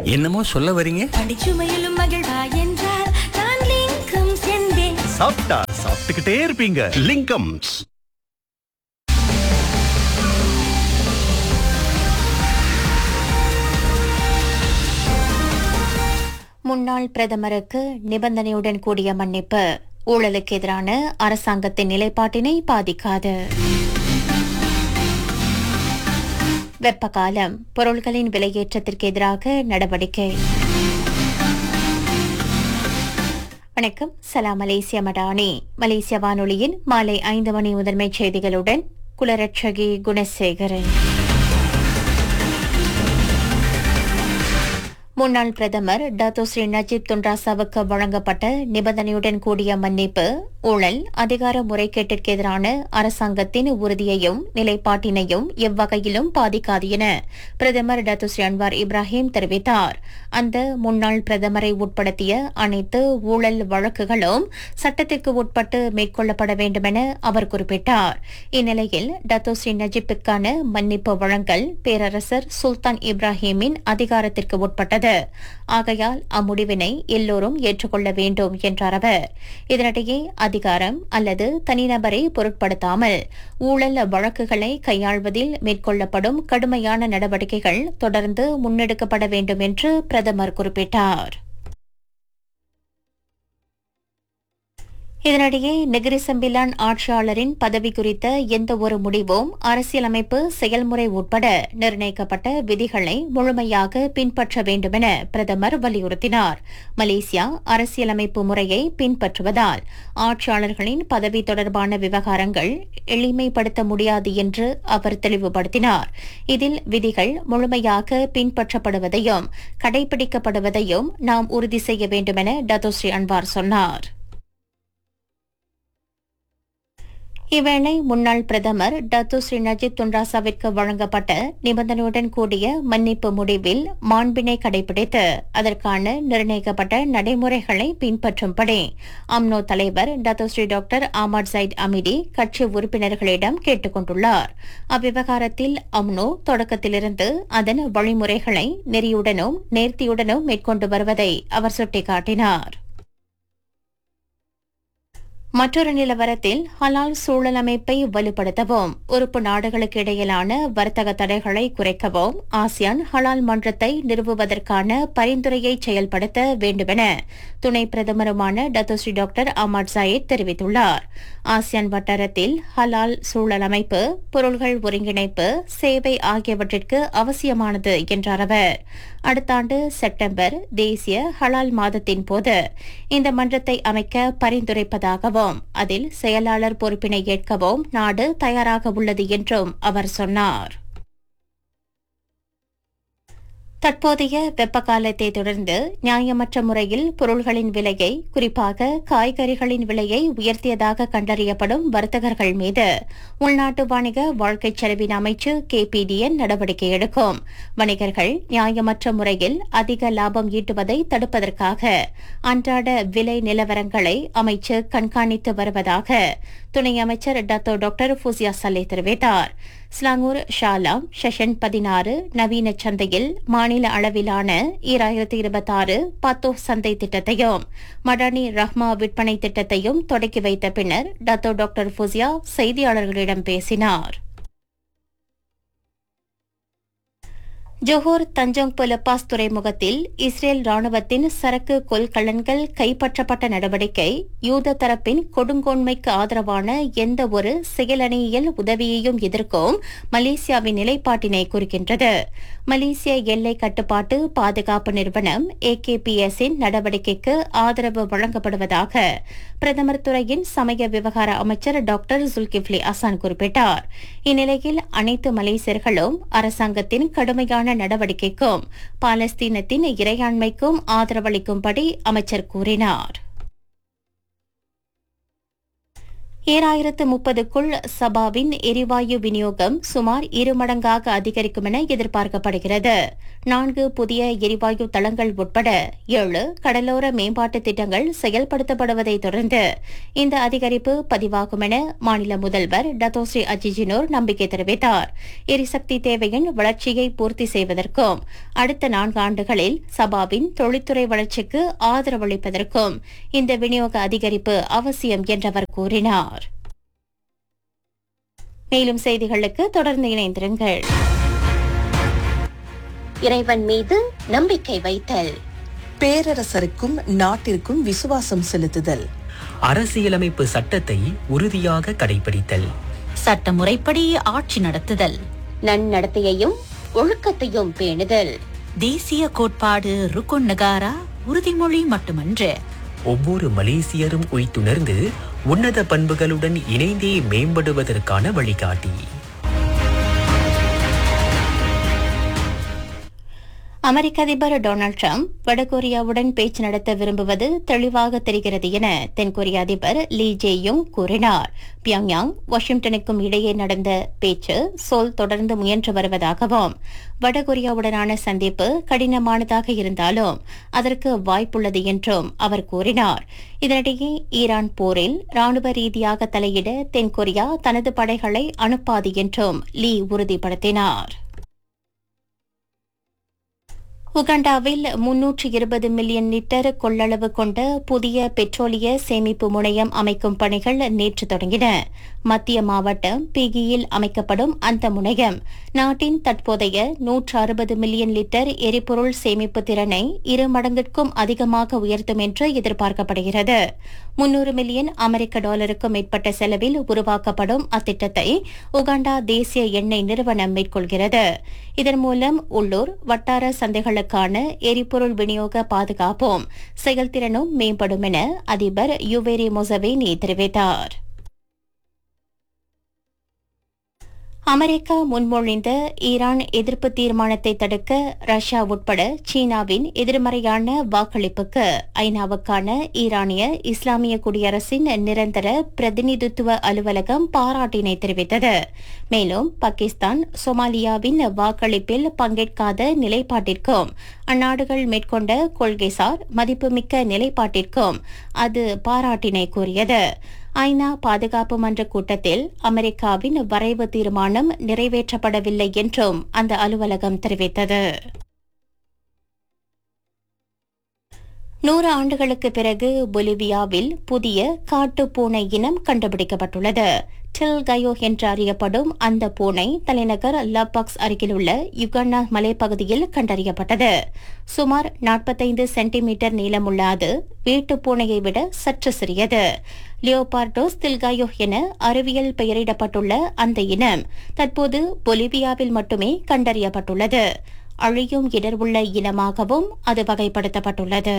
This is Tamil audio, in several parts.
என்னமோ சொல்ல வரீங்க பணிச்சுமையிலும் மகிழ்வா என்றால் நான் லிங்கம் சென்றேன் சாப்பிட்டா சாப்பிட்டுக்கிட்டே இருப்பீங்க லிங்கம்ஸ் முன்னாள் பிரதமருக்கு நிபந்தனையுடன் கூடிய மன்னிப்பு ஊழலுக்கு எதிரான அரசாங்கத்தின் நிலைப்பாட்டினை பாதிக்காது வெப்பகாலம் பொருள்களின் விலையேற்றத்திற்கு எதிராக நடவடிக்கை வணக்கம் சலாம் மலேசிய மடானி மலேசிய வானொலியின் மாலை ஐந்து மணி முதன்மைச் செய்திகளுடன் குலரட்சகி குணசேகரன் முன்னாள் பிரதமர் டாத்தோ ஸ்ரீ நஜீப் துன்ராசாவுக்கு வழங்கப்பட்ட நிபந்தனையுடன் கூடிய மன்னிப்பு ஊழல் அதிகார முறைகேட்டிற்கு எதிரான அரசாங்கத்தின் உறுதியையும் நிலைப்பாட்டினையும் எவ்வகையிலும் பாதிக்காது என பிரதமர் டாத்தோ ஸ்ரீ அன்வார் இப்ராஹிம் தெரிவித்தார் அந்த முன்னாள் பிரதமரை உட்படுத்திய அனைத்து ஊழல் வழக்குகளும் சட்டத்திற்கு உட்பட்டு மேற்கொள்ளப்பட வேண்டும் என அவர் குறிப்பிட்டார் இந்நிலையில் டாத்தோ ஸ்ரீ நஜீப்புக்கான மன்னிப்பு வழங்கல் பேரரசர் சுல்தான் இப்ராஹிமின் அதிகாரத்திற்கு உட்பட்டது ஆகையால் அம்முடிவினை எல்லோரும் ஏற்றுக்கொள்ள வேண்டும் என்றார் அவர் இதனிடையே அதிகாரம் அல்லது தனிநபரை பொருட்படுத்தாமல் ஊழல் வழக்குகளை கையாள்வதில் மேற்கொள்ளப்படும் கடுமையான நடவடிக்கைகள் தொடர்ந்து முன்னெடுக்கப்பட வேண்டும் என்று பிரதமர் குறிப்பிட்டார் இதனிடையே நெகிரி சம்பிலான் ஆட்சியாளரின் பதவி குறித்த எந்த ஒரு முடிவும் அரசியலமைப்பு செயல்முறை உட்பட நிர்ணயிக்கப்பட்ட விதிகளை முழுமையாக பின்பற்ற வேண்டுமென பிரதமர் வலியுறுத்தினார் மலேசியா அரசியலமைப்பு முறையை பின்பற்றுவதால் ஆட்சியாளர்களின் பதவி தொடர்பான விவகாரங்கள் எளிமைப்படுத்த முடியாது என்று அவர் தெளிவுபடுத்தினார் இதில் விதிகள் முழுமையாக பின்பற்றப்படுவதையும் கடைபிடிக்கப்படுவதையும் நாம் உறுதி செய்ய வேண்டுமென டத்தோஸ்ரீ அன்வார் சொன்னார் இவ்வேளை முன்னாள் பிரதமர் டத்து ஸ்ரீ நஜீப் துன்ராசாவிற்கு வழங்கப்பட்ட நிபந்தனையுடன் கூடிய மன்னிப்பு முடிவில் மாண்பினை கடைபிடித்து அதற்கான நிர்ணயிக்கப்பட்ட நடைமுறைகளை பின்பற்றும்படி அம்னோ தலைவர் Datuk Seri doctor Ahmad Zahid Hamidi கட்சி உறுப்பினர்களிடம் கேட்டுக் கொண்டுள்ளார் அவ்விவகாரத்தில் அம்னோ தொடக்கத்திலிருந்து அதன் வழிமுறைகளை நெறியுடனும் நேர்த்தியுடனும் மேற்கொண்டு வருவதை அவர் சுட்டிக்காட்டினார் மற்றொரு நிலவரத்தில் ஹலால் சூழல் அமைப்பை வலுப்படுத்தவும் உறுப்பு நாடுகளுக்கு இடையிலான வர்த்தக தடைகளை குறைக்கவும் ஆசியான் ஹலால் மன்றத்தை நிறுவுவதற்கான பரிந்துரையை செயல்படுத்த வேண்டுமென துணை பிரதமருமான டத்தோஸ்ரீ டாக்டர் அமர் சயீத் தெரிவித்துள்ளார் ஆசியான் வட்டாரத்தில் ஹலால் சூழல் அமைப்பு பொருள்கள் ஒருங்கிணைப்பு சேவை ஆகியவற்றிற்கு அவசியமானது என்றார் அவர் அடுத்த ஆண்டு செப்டம்பர் தேசிய ஹலால் மாதத்தின் போது இந்த மன்றத்தை அமைக்க பரிந்துரைப்பதாகவும் அதில் செயலாளர் பொறுப்பினை ஏற்கவும் நாடு தயாராக உள்ளது என்றும் அவர் சொன்னார் தற்போதைய வெப்ப காலத்தை தொடர்ந்து நியாயமற்ற முறையில் பொருள்களின் விலையை குறிப்பாக காய்கறிகளின் விலையை உயர்த்தியதாக கண்டறியப்படும் வர்த்தகர்கள் மீது உள்நாட்டு வணிக வாழ்க்கை செலவின் அமைச்சு கேபிடிஎன் நடவடிக்கை எடுக்கும் வணிகர்கள் நியாயமற்ற முறையில் அதிக லாபம் ஈட்டுவதை தடுப்பதற்காக அன்றாட விலை நிலவரங்களை அமைச்சு கண்காணித்து வருவதாக துணை அமைச்சர் டத்தோ டாக்டர் ஃபூசியா சலே தெரிவித்தார் ஸ்லாங்கூர் ஷாலாம் செஷன் பதினாறு நவீன சந்தையில் மாநில அளவிலான ஈராயிரத்தி இருபத்தாறு பத்தோ சந்தை திட்டத்தையும் மடானி ரஹ்மா விற்பனை திட்டத்தையும் தொடக்கி வைத்த பின்னர் டத்தோ டாக்டர் ஃபூசியா செய்தியாளர்களிடம் பேசினார் ஜோஹர் தஞ்சோங் புலப்பாஸ் துறைமுகத்தில் இஸ்ரேல் ராணுவத்தின் சரக்கு கொள்கலன்கள் கைப்பற்றப்பட்ட நடவடிக்கை யூத தரப்பின் கொடுங்கோன்மைக்கு ஆதரவான எந்த ஒரு செயலணியியல் உதவியையும் எதிர்க்கும் மலேசியாவின் நிலைப்பாட்டினை குறிக்கின்றது மலேசிய எல்லை கட்டுப்பாட்டு பாதுகாப்பு நிறுவனம் ஏகேபிஎஸ் இன் நடவடிக்கைக்கு ஆதரவு வழங்கப்படுவதாக பிரதமர் துறையின் சமய விவகார அமைச்சர் டாக்டர் ஜுல்கிப்லி அசான் குறிப்பிட்டார் இந்நிலையில் அனைத்து மலேசியர்களும் அரசாங்கத்தின் கடுமையான நடவடிக்கைக்கும் பாலஸ்தீனத்தின் இறையாண்மைக்கும் ஆதரவளிக்கும்படி அமைச்சர் கூறினார் ஏழாயிரத்து முப்பதுக்குள் சபாவின் எரிவாயு விநியோகம் சுமார் இரு மடங்காக அதிகரிக்கும் என எதிர்பார்க்கப்படுகிறது நான்கு புதிய எரிவாயு தளங்கள் உட்பட ஏழு கடலோர மேம்பாட்டு திட்டங்கள் செயல்படுத்தப்படுவதை தொடர்ந்து இந்த அதிகரிப்பு பதிவாகும் என மாநில முதல்வர் டத்தோஸ்ரீ அஜிஜினோர் நம்பிக்கை தெரிவித்தார் எரிசக்தி தேவையின் வளர்ச்சியை பூர்த்தி செய்வதற்கும் அடுத்த நான்கு ஆண்டுகளில் சபாவின் தொழில்துறை வளர்ச்சிக்கு ஆதரவளிப்பதற்கும் இந்த விநியோக அதிகரிப்பு அவசியம் என்றவர் கூறினார் மேலும் செய்திகளுக்கு தொடர்ந்து இணைந்திருங்கள் இறைவன் மீது நம்பிக்கை வைத்தல் பேரரசருக்கும் நாட்டிற்கும் விசுவாசம் செலுத்துதல் அரசியலமைப்பு சட்டத்தை உறுதியாக கடைபிடித்தல் சட்டமுறைப்படி ஆட்சி நடத்துதல் நன்னடத்தையையும் ஒழுக்கத்தையும் பேணுதல் தேசிய கோட்பாடு ருக்குன் நகாரா உறுதிமொழி மட்டுமன்று ஒவ்வொரு மலேசியரும் உய்த்துணர்ந்து உன்னத பண்புகளுடன் இணைந்தே மேம்படுவதற்கான வழிகாட்டி அமெரிக்க அதிபர் டொனால்டு டிரம்ப் வடகொரியாவுடன் பேச்சு நடத்த விரும்புவது தெளிவாக தெரிகிறது என தென்கொரிய அதிபர் லீ ஜே யுங் கூறினார் பியாங்யாங் வாஷிங்டனுக்கும் இடையே நடந்த பேச்சு சோல் தொடர்ந்து முயன்று வருவதாகவும் வடகொரியாவுடனான சந்திப்பு கடினமானதாக இருந்தாலும் அதற்கு வாய்ப்புள்ளது என்றும் அவர் கூறினார் இதனிடையே ஈரான் போரில் ராணுவ ரீதியாக தலையிட தென்கொரியா தனது படைகளை அனுப்பாது என்றும் லீ உறுதிப்படுத்தினார் உகாண்டாவில் முன்னூற்று இருபது மில்லியன் லிட்டர் கொள்ளளவு கொண்ட புதிய பெட்ரோலிய சேமிப்பு முனையம் அமைக்கும் பணிகள் நேற்று தொடங்கின மத்திய மாவட்டம் பிகியில் அமைக்கப்படும் அந்த முனையம் நாட்டின் தற்போதைய நூற்று அறுபது மில்லியன் லிட்டர் எரிபொருள் சேமிப்பு திறனை இரு மடங்கிற்கும் அதிகமாக உயர்த்தும் என்று எதிர்பார்க்கப்படுகிறது முன்னூறு மில்லியன் அமெரிக்க டாலருக்கும் மேற்பட்ட செலவில் உருவாக்கப்படும் அத்திட்டத்தை உகாண்டா தேசிய எண்ணெய் நிறுவனம் மேற்கொள்கிறது இதன் மூலம் உள்ளூர் வட்டார சந்தைகளுக்கான எரிபொருள் விநியோக பாதுகாப்பும் செயல்திறனும் மேம்படும் என அதிபர் யுவேரி மொசவேனி தெரிவித்தார் அமெரிக்கா முன்மொழிந்த ஈரான் எதிர்ப்பு தீர்மானத்தை தடுக்க ரஷ்யா உட்பட சீனாவின் எதிர்மறையான வாக்களிப்புக்கு ஐநாவுக்கான ஈரானிய இஸ்லாமிய குடியரசின் நிரந்தர பிரதிநிதித்துவ அலுவலகம் பாராட்டினை தெரிவித்தது மேலும் பாகிஸ்தான் சொமாலியாவின் வாக்களிப்பில் பங்கேற்காத நிலைப்பாட்டிற்கும் அந்நாடுகள் மேற்கொண்ட கொள்கைசார் மதிப்புமிக்க நிலைப்பாட்டிற்கும் அது பாராட்டினை கூறியது ஐநா பாதுகாப்பு மன்ற கூட்டத்தில் அமெரிக்காவின் வரைவு தீர்மானம் நிறைவேற்றப்படவில்லை என்றும் அந்த அலுவலகம் தெரிவித்தது நூறு ஆண்டுகளுக்கு பிறகு பொலிவியாவில் புதிய காட்டு பூனை இனம் கண்டுபிடிக்கப்பட்டுள்ளது டில் கயோ என்று அறியப்படும் அந்த பூனை தலைநகர் லபாக்ஸ் அருகிலுள்ள யுகன்னா மலைப்பகுதியில் கண்டறியப்பட்டது சுமார் 45 சென்டிமீட்டர் நீளமுள்ள அது வீட்டு பூனையை விட சற்று சிறியது லியோபார்டோஸ் தில்காயோ என அறிவியல் பெயரிடப்பட்டுள்ள அந்த இனம் தற்போது பொலிவியாவில் மட்டுமே கண்டறியப்பட்டுள்ளது அழியும் இடர் உள்ள இனமாகவும் அது வகைப்படுத்தப்பட்டுள்ளது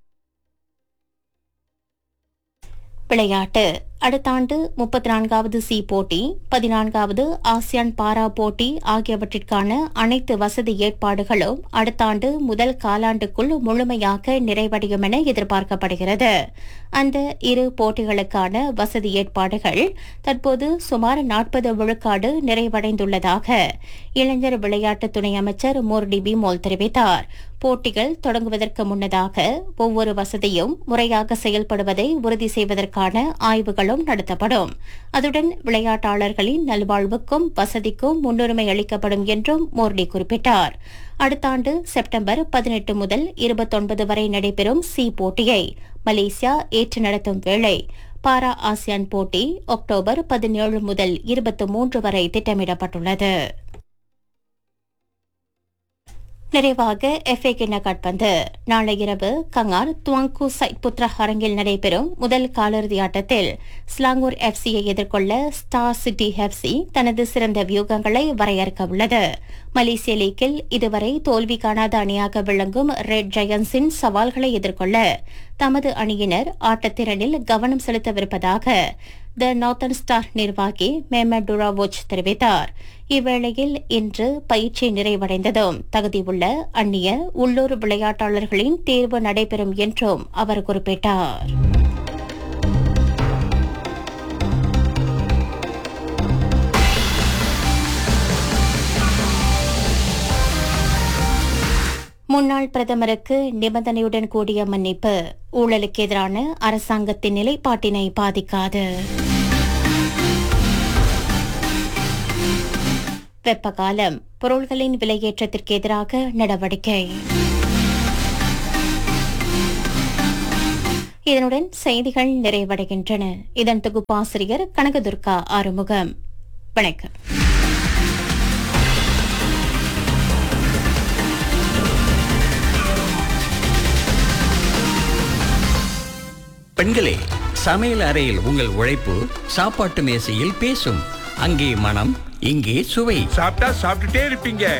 விளையாட்டு அடுத்த ஆண்டு முப்பத்தி நான்காவது சி போட்டி பதினான்காவது ஆசியான் பாரா போட்டி ஆகியவற்றிற்கான அனைத்து வசதி ஏற்பாடுகளும் அடுத்த ஆண்டு முதல் காலாண்டுக்குள் முழுமையாக நிறைவடையும் என எதிர்பார்க்கப்படுகிறது அந்த இரு போட்டிகளுக்கான வசதி ஏற்பாடுகள் தற்போது சுமார் நாற்பது விழுக்காடு நிறைவடைந்துள்ளதாக இளைஞர் விளையாட்டு துணை அமைச்சர் மோர்டி பிமோல் தெரிவித்தார் போட்டிகள் தொடங்குவதற்கு முன்னதாக ஒவ்வொரு வசதியும் முறையாக செயல்படுவதை உறுதி செய்வதற்கான ஆய்வுகளும் நடத்தப்படும் அதுடன் விளையாட்டாளர்களின் நல்வாழ்வுக்கும் வசதிக்கும் முன்னுரிமை அளிக்கப்படும் என்றும் மோர்டி குறிப்பிட்டார் அடுத்த ஆண்டு செப்டம்பர் பதினெட்டு முதல் இருபத்தொன்பது வரை நடைபெறும் சி போட்டியை மலேசியா ஏற்று நடத்தும் வேளை பாரா ஆசியான் போட்டி அக்டோபர் பதினேழு முதல் இருபத்தி மூன்று வரை திட்டமிடப்பட்டுள்ளது நிறைவாக எஃப்ஏ கிண்ண காட்பந்து நாளை இரவு கங்கார் துவாங்கு சைட் புத்ரா அரங்கில் நடைபெறும் முதல் காலிறுதி ஆட்டத்தில் ஸ்லாங்கூர் எஃப்சியை எதிர்கொள்ள ஸ்டார் சிட்டி எஃப்சி தனது சிறந்த வியூகங்களை வரையறுக்க உள்ளது மலேசிய லீக்கில் இதுவரை தோல்வி காணாத அணியாக விளங்கும் ரெட் ஜெயன்ஸின் சவால்களை எதிர்கொள்ள தமது அணியினர் ஆட்டத்திறனில் கவனம் செலுத்தவிருப்பதாக த நார்த்தன் ஸ்டார் நிர்வாகி மேமட் டுராவோச் தெரிவித்தார் இவ்வேளையில் இன்று பயிற்சி நிறைவடைந்ததும் தகுதியுள்ள அந்நிய உள்ளூர் விளையாட்டாளர்களின் தேர்வு நடைபெறும் என்றும் அவர் குறிப்பிட்டார் முன்னாள் பிரதமருக்கு நிபந்தனையுடன் கூடிய மன்னிப்பு ஊழலுக்கு எதிரான அரசாங்கத்தின் நிலைப்பாட்டினை பாதிக்காது வெப்பகாலம் பொருள்களின் விலையேற்றத்திற்கு எதிராக நடவடிக்கை இதனுடன் செய்திகள் நிறைவடைகின்றன இதன் தொகுப்பாசிரியர் கனகதுர்கா ஆறுமுகம் வணக்கம் பெண்களே சமையல் அறையில் உங்கள் உழைப்பு சாப்பாட்டு மேசையில் பேசும் அங்கே மனம் இங்கே சுவை சாப்பிட்டா சாப்பிட்டுட்டே இருப்பீங்க